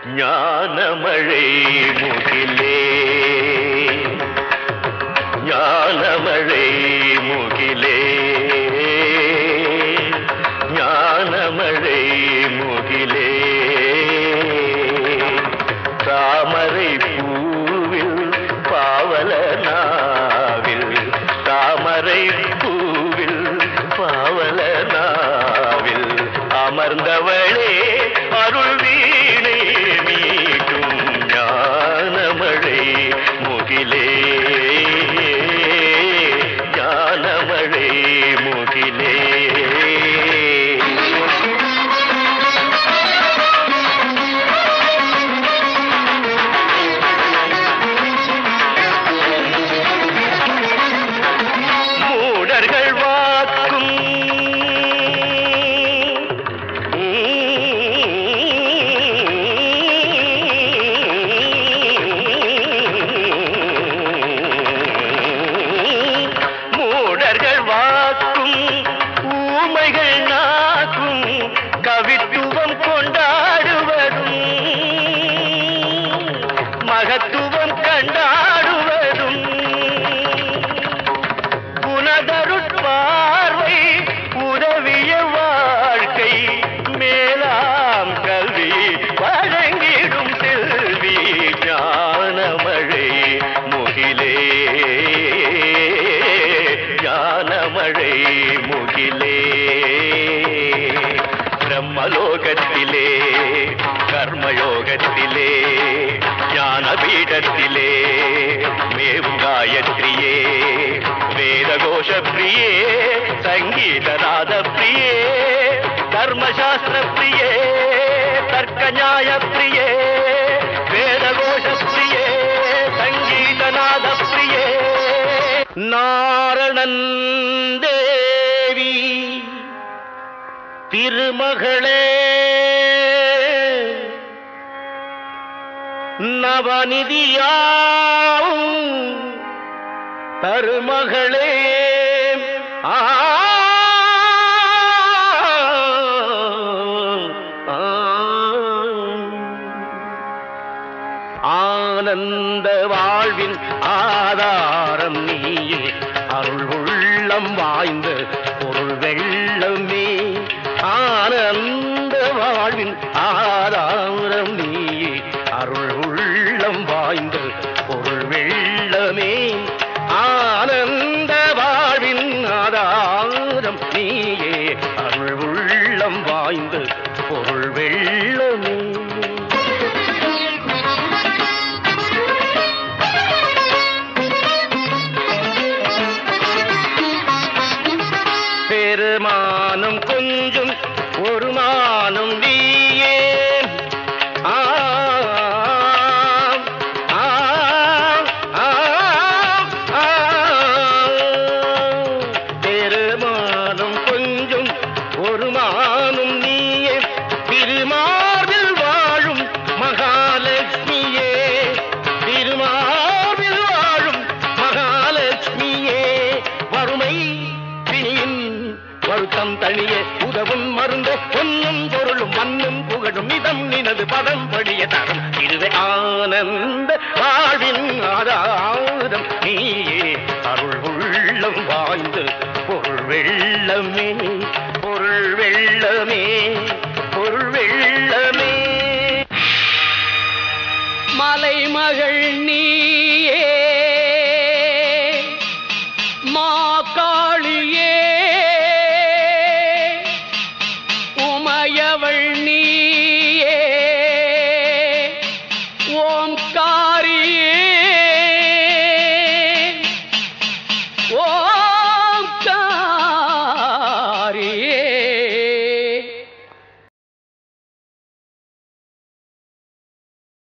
ஞானமழை முகிலே ஞானமழை முகிலே ஞானமழை முகிலே தாமரை பூவில் பாவலனாவில் தாமரை பூவில் பாவலனாவில் அமர்ந்தவளே அருள் வீணை மீட்டும் ஞானமழை முகிலே ஞானமழை முகிலே மூடர்கள் வாக்கும் மூடர்கள் வாக்கும் ஊமைகள் நாக்கும் கவித்துவம் கொண்டாடுவதும் மகத்துவம் கண்டாடுவதும் புனதருட்பார்வை உதவிய வாழ்க்கை மேலாம் கல்வி வழங்கிடும் செல்வி ஞானமழை முகிலே ஞானமழை முகிலே பிரம்மலோகத்திலே கர்மயோகத்திலே ஞானபீடத்திலே மேவும் காயத்ரியே வேதகோஷ பிரியே சங்கீதநாத பிரியே தர்மசாஸ்திர பிரியே தர்க்க நியாய பிரியே வேதகோஷ பிரியே சங்கீதநாத பிரியே நாரணன் தேவி திருமகளே நவநிதியாவும் தருமகளே ஆ ஆ. ஆனந்த வாழ்வின் ஆதாரம் நீயே அருள் உள்ளம் வாய்ந்த பொருள் வெள்ளமே ஆனந்த வாழ்வின் ஆதாரம் நீயே அருள் உள்ளம் வாய்ந்த பொருள் வெள்ளமே ஆனந்த வாழ்வின் ஆதாரம் நீயே அருள் உள்ளம் வாய்ந்த பொருள் வெள்ளமே பெருமானம் கொஞ்சம் ஒரு மானம் நீயே ஆ, ஆ, ஆ, ஆ. பெருமானம் கொஞ்சம் ஒரு மானம் நீயே திருமார்பில் வாழும் மகாலட்சுமியே திருமார்பில் வாழும் மகாலட்சுமியே வறுமை பிணியின் வருத்தம் தனிய உதவும் மருந்து பொன்னும் பொருளும் மண்ணும் புகழும் இதம் நினது பதம் படிய தரும் திருவே ஆனந்த வாழ்வின் ஆதாரம் நீயே அருள் உள்ளம் வாய்ந்து பொருள் வெள்ளமே பொருள் வெள்ளமே பொருள் வெள்ளமே மலைமகள் நீயே மா காளியே